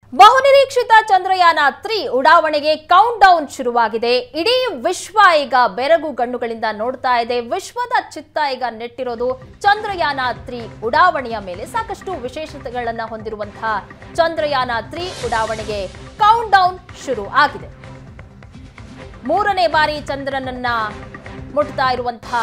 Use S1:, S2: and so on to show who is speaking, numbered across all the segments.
S1: ಬಹುನಿರೀಕ್ಷಿತ ಚಂದ್ರಯಾನ ತ್ರೀ ಉಡಾವಣೆಗೆ countdown ಶುರುವಾಗಿದೆ ಇಡೀ ವಿಶ್ವ ಈಗ ಬೆರಗು ಗಣ್ಣುಗಳಿಂದ ನೋಡ್ತಾ ಇದೆ ವಿಶ್ವದ ಚಿತ್ತ ಈಗ ನೆಟ್ಟಿರೋದು ಚಂದ್ರಯಾನ ತ್ರೀ ಉಡಾವಣೆಯ ಮೇಲೆ ಸಾಕಷ್ಟು ವಿಶೇಷತೆಗಳನ್ನ ಹೊಂದಿರುವಂತಹ ಚಂದ್ರಯಾನ ತ್ರೀ ಉಡಾವಣೆಗೆ ಕೌಂಟ್ ಡೌನ್ ಶುರು ಆಗಿದೆ ಮೂರನೇ ಬಾರಿ ಚಂದ್ರನನ್ನ ಮುಟ್ತಾ ಇರುವಂತಹ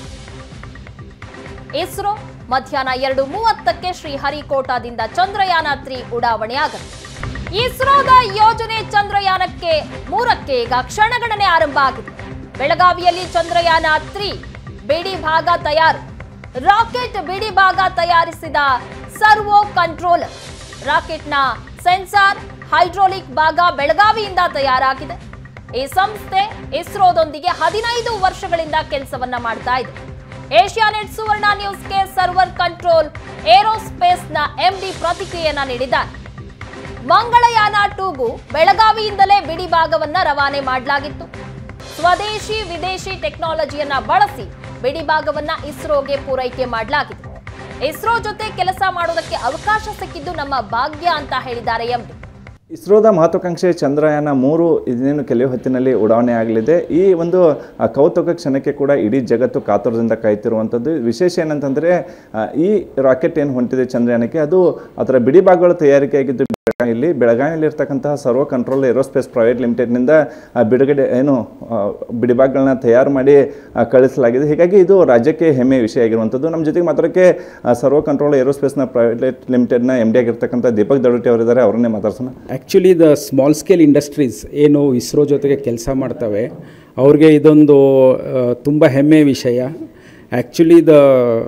S1: ಇಸ್ರೋ ಮಧ್ಯಾಹ್ನ ಎರಡು ಮೂವತ್ತಕ್ಕೆ ಶ್ರೀಹರಿಕೋಟಾದಿಂದ ಚಂದ್ರಯಾನ ತ್ರೀ ಉಡಾವಣೆ ಆಗುತ್ತೆ ಇಸ್ರೋದ ಯೋಜನೆ ಚಂದ್ರಯಾನಕ್ಕೆ ಮೂರಕ್ಕೆ ಈಗ ಕ್ಷಣಗಣನೆ ಆರಂಭ ಆಗಿದೆ ಬೆಳಗಾವಿಯಲ್ಲಿ ಚಂದ್ರಯಾನ ತ್ರೀ ಬಿಡಿ ಭಾಗ ತಯಾರು ರಾಕೆಟ್ ಬಿಡಿ ಭಾಗ ತಯಾರಿಸಿದ ಸರ್ವೋ ಕಂಟ್ರೋಲರ್ ರಾಕೆಟ್ನ ಸೆನ್ಸಾರ್ ಹೈಡ್ರೋಲಿಕ್ ಭಾಗ ಬೆಳಗಾವಿಯಿಂದ ತಯಾರಾಗಿದೆ ಈ ಸಂಸ್ಥೆ ಇಸ್ರೋದೊಂದಿಗೆ ಹದಿನೈದು ವರ್ಷಗಳಿಂದ ಕೆಲಸವನ್ನ ಮಾಡ್ತಾ ಇದೆ ಏಷ್ಯಾನೆಟ್ ಸುವರ್ಣ ನ್ಯೂಸ್ಗೆ ಸರ್ವರ್ ಕಂಟ್ರೋಲ್ ಏರೋಸ್ಪೇಸ್ನ ಎಂಡಿ ಪ್ರತಿಕ್ರಿಯೆಯನ್ನ ನೀಡಿದ್ದಾರೆ ಮಂಗಳಯಾನ ಟೂಗೂ ಬೆಳಗಾವಿಯಿಂದಲೇ ಬಿಡಿ ಭಾಗವನ್ನ ರವಾನೆ ಮಾಡಲಾಗಿತ್ತು ಸ್ವದೇಶಿ ವಿದೇಶಿ ಟೆಕ್ನಾಲಜಿಯನ್ನ ಬಳಸಿ ಬಿಡಿ ಭಾಗವನ್ನ ಇಸ್ರೋಗೆ ಪೂರೈಕೆ ಮಾಡಲಾಗಿದೆ ಇಸ್ರೋ ಜೊತೆ ಕೆಲಸ ಮಾಡೋದಕ್ಕೆ ಅವಕಾಶ ಸಿಕ್ಕಿದ್ದು ನಮ್ಮ ಭಾಗ್ಯ ಅಂತ ಹೇಳಿದ್ದಾರೆ ಎಂಡಿ
S2: ಇಸ್ರೋದ ಮಹತ್ವಾಕಾಂಕ್ಷೆ ಚಂದ್ರಯಾನ ಮೂರು ಇನ್ನೇನು ಕೆಲವು ಹೊತ್ತಿನಲ್ಲಿ ಉಡಾವಣೆ ಆಗಲಿದೆ ಈ ಒಂದು ಆ, ಕೌತುಕ ಕ್ಷಣಕ್ಕೆ ಕೂಡ ಇಡೀ ಜಗತ್ತು ಕಾತುರದಿಂದ ಕಾಯ್ತಿರುವಂಥದ್ದು ವಿಶೇಷ ಏನಂತಂದರೆ ಈ ರಾಕೆಟ್ ಏನು ಹೊಂಟಿದೆ ಚಂದ್ರಯಾನಕ್ಕೆ ಅದು ಅದರ ಬಿಡಿ ಭಾಗಗಳ ತಯಾರಿಕೆಯಾಗಿದ್ದು ಬೆಳಗಾವಿಯಲ್ಲಿ ಬೆಳಗಾವಿಯಲ್ಲಿ ಇರ್ತಕ್ಕಂತಹ ಸರ್ವ ಕಂಟ್ರೋಲ್ ಏರೋಸ್ಪೇಸ್ ಪ್ರೈವೇಟ್ ಲಿಮಿಟೆಡ್ನಿಂದ ಆ, ಬಿಡುಗಡೆ ಏನು ಆ, ಬಿಡಿಭಾಗಗಳನ್ನ ತಯಾರು ಮಾಡಿ ಆ, ಕಳಿಸಲಾಗಿದೆ ಹೀಗಾಗಿ ಇದು ರಾಜ್ಯಕ್ಕೆ ಹೆಮ್ಮೆ ವಿಷಯ ಆಗಿರುವಂಥದ್ದು ನಮ್ಮ ಜೊತೆಗೆ ಮಾತಾಡೋಕ್ಕೆ ಆ, ಸರ್ವ ಕಂಟ್ರೋಲ್ ಏರೋಸ್ಪೇಸ್ನ ಪ್ರೈವೇಟ್ ಲಿಮಿಟೆಡ್ನ ಎಮ್ ಡಿ ಆಗಿರ್ತಕ್ಕಂಥ ದೀಪಕ್ ದಡೋಟಿ ಅವರಿದ್ದಾರೆ ಅವರನ್ನೇ ಮಾತಾಡ್ಸೋಣ
S3: actually the small scale industries ಏನು ಇಸ್ರೋ ಜೊತೆಗೆ ಕೆಲಸ ಮಾಡ್ತವೆ ಅವ್ರಿಗೆ ಇದೊಂದು ತುಂಬ ಹೆಮ್ಮೆ ವಿಷಯ ಆ್ಯಕ್ಚುಲಿ ದ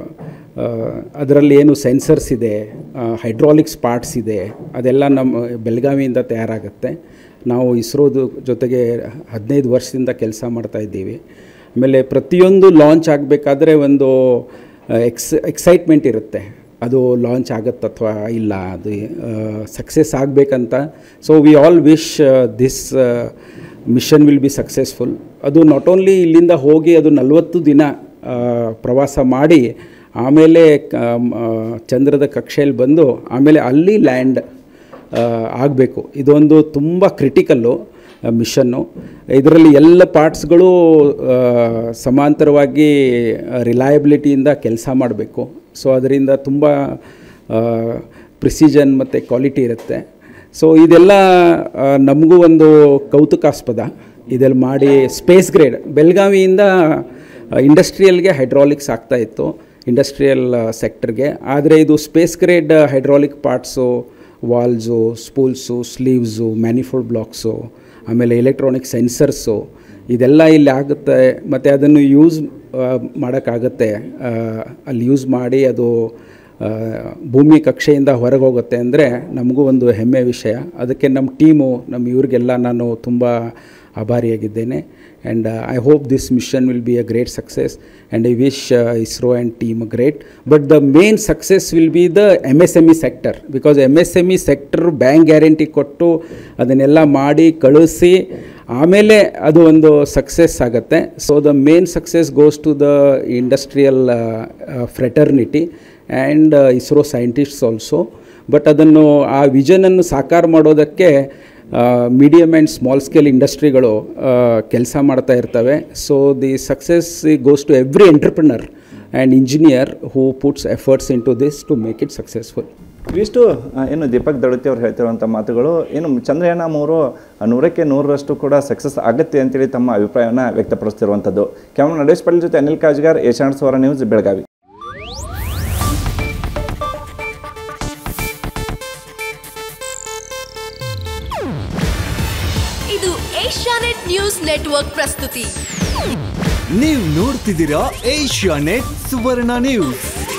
S3: ಅದರಲ್ಲಿ ಏನು ಸೆನ್ಸರ್ಸ್ ಇದೆ ಹೈಡ್ರಾಲಿಕ್ಸ್ ಪಾರ್ಟ್ಸ್ ಇದೆ ಅದೆಲ್ಲ ನಮ್ಮ ಬೆಳಗಾವಿಯಿಂದ ತಯಾರಾಗುತ್ತೆ ನಾವು ಇಸ್ರೋದು ಜೊತೆಗೆ ಹದಿನೈದು ವರ್ಷದಿಂದ ಕೆಲಸ ಮಾಡ್ತಾ ಇದ್ದೀವಿ ಆಮೇಲೆ ಪ್ರತಿಯೊಂದು ಲಾಂಚ್ ಆಗಬೇಕಾದ್ರೆ ಒಂದು ಎಕ್ಸ್ ಎಕ್ಸೈಟ್ಮೆಂಟ್ ಇರುತ್ತೆ ಅದು ಲಾಂಚ್ ಆಗುತ್ತೆ ಅಥವಾ ಇಲ್ಲ ಅದು ಸಕ್ಸಸ್ ಆಗಬೇಕಂತ so we all wish this mission will be successful ಅದು ನಾಟ್ ಓನ್ಲಿ ಇಲ್ಲಿಂದ ಹೋಗಿ ಅದು ನಲವತ್ತು ದಿನ ಆ, ಪ್ರವಾಸ ಮಾಡಿ ಆಮೇಲೆ ಕ- ಮ್, ಆ, ಚಂದ್ರದ ಕಕ್ಷೆಯಲ್ಲಿ ಬಂದು ಆಮೇಲೆ ಅಲ್ಲಿ ಲ್ಯಾಂಡ್ ಆಗಬೇಕು ಇದೊಂದು ತುಂಬ ಕ್ರಿಟಿಕಲ್ಲು ಮಿಷನ್ನು ಇದರಲ್ಲಿ ಎಲ್ಲ ಪಾರ್ಟ್ಸ್ಗಳು ಆ, ಸಮಾಂತರವಾಗಿ ರಿಲಯಬಿಲಿಟಿಯಿಂದ ಕೆಲಸ ಮಾಡಬೇಕು ಸೊ ಅದರಿಂದ ತುಂಬ ಪ್ರಿಸಿಷನ್ ಮತ್ತು ಕ್ವಾಲಿಟಿ ಇರುತ್ತೆ ಸೊ ಇದೆಲ್ಲ ಆ, ನಮಗೂ ಒಂದು ಕೌತುಕಾಸ್ಪದ ಇದೆಲ್ಲ ಮಾಡಿ ಸ್ಪೇಸ್ ಗ್ರೇಡ್ ಬೆಳಗಾವಿಯಿಂದ ಇಂಡಸ್ಟ್ರಿಯಲ್ಗೆ ಹೈಡ್ರಾಲಿಕ್ಸ್ ಆಗ್ತಾ ಇತ್ತು ಇಂಡಸ್ಟ್ರಿಯಲ್ ಸೆಕ್ಟರ್ಗೆ ಆದರೆ ಇದು space grade hydraulic parts valves spools sleeves manifold blocks ಆಮೇಲೆ ಎಲೆಕ್ಟ್ರಾನಿಕ್ ಸೆನ್ಸರ್ಸು ಇದೆಲ್ಲ ಇಲ್ಲಿ ಆಗುತ್ತೆ ಮತ್ತು ಅದನ್ನು ಯೂಸ್ ಮಾಡೋಕ್ಕಾಗತ್ತೆ ಆ, ಅಲ್ಲಿ ಯೂಸ್ ಮಾಡಿ ಅದು ಆ, ಭೂಮಿ ಕಕ್ಷೆಯಿಂದ ಹೊರಗೆ ಹೋಗುತ್ತೆ ಅಂದರೆ ನಮಗೂ ಒಂದು ಹೆಮ್ಮೆ ವಿಷಯ ಅದಕ್ಕೆ ನಮ್ಮ ಟೀಮು ನಮ್ಮ ಇವ್ರಿಗೆಲ್ಲ ನಾನು ತುಂಬ ಆಭಾರಿಯಾಗಿದ್ದೇನೆ and I hope this mission will be a great success and I wish ISRO and team great but the main success will be the M S M E sector because M S M E sector bank guarantee ಕೊಟ್ಟು ಅದನ್ನೆಲ್ಲ ಮಾಡಿ ಕಳಿಸಿ ಆಮೇಲೆ ಅದು ಒಂದು success ಆಗುತ್ತೆ so the main success goes to the industrial fraternity and ISRO scientists also but ಅದನ್ನು ಆ ವಿಷನನ್ನು ಸಾಕಾರ ಮಾಡೋದಕ್ಕೆ ಮೀಡಿಯಮ್ ಆ್ಯಂಡ್ ಸ್ಮಾಲ್ ಸ್ಕೇಲ್ ಇಂಡಸ್ಟ್ರಿಗಳು ಕೆಲಸ ಮಾಡ್ತಾ ಇರ್ತವೆ so the success goes to every entrepreneur and engineer who puts efforts in to this to make it successful
S2: ಇವಿಷ್ಟು ಆ, ಏನು ದೀಪಕ್ ದಳತಿ ಅವ್ರು ಹೇಳ್ತಿರುವಂಥ ಮಾತುಗಳು ಏನು ಚಂದ್ರಯಾನ ಮೂರು ಆ, ನೂರಕ್ಕೆ ನೂರರಷ್ಟು ಕೂಡ ಸಕ್ಸಸ್ ಆಗುತ್ತೆ ಅಂತೇಳಿ ತಮ್ಮ ಅಭಿಪ್ರಾಯವನ್ನು ವ್ಯಕ್ತಪಡಿಸ್ತಿರುವಂಥದ್ದು ಕ್ಯಾಮ್ರಾ ನಡೇಶ್ ಪಾಟೀಲ್ ಜೊತೆ ಅನಿಲ್ ಕಾಜ್ಗಾರ್ ಏಷ್ಯಾನೆಟ್ ಸ್ವರ ನ್ಯೂಸ್ ಬೆಳಗಾವಿ
S4: ಇದು ಏಷ್ಯಾನೆಟ್ ನ್ಯೂಸ್ ನೆಟ್ವರ್ಕ್ ಪ್ರಸ್ತುತಿ
S5: ನೀವು ನೋಡ್ತಿದ್ದೀರಾ ಏಷ್ಯಾ ನೆಟ್ ಸುವರ್ಣ ನ್ಯೂಸ್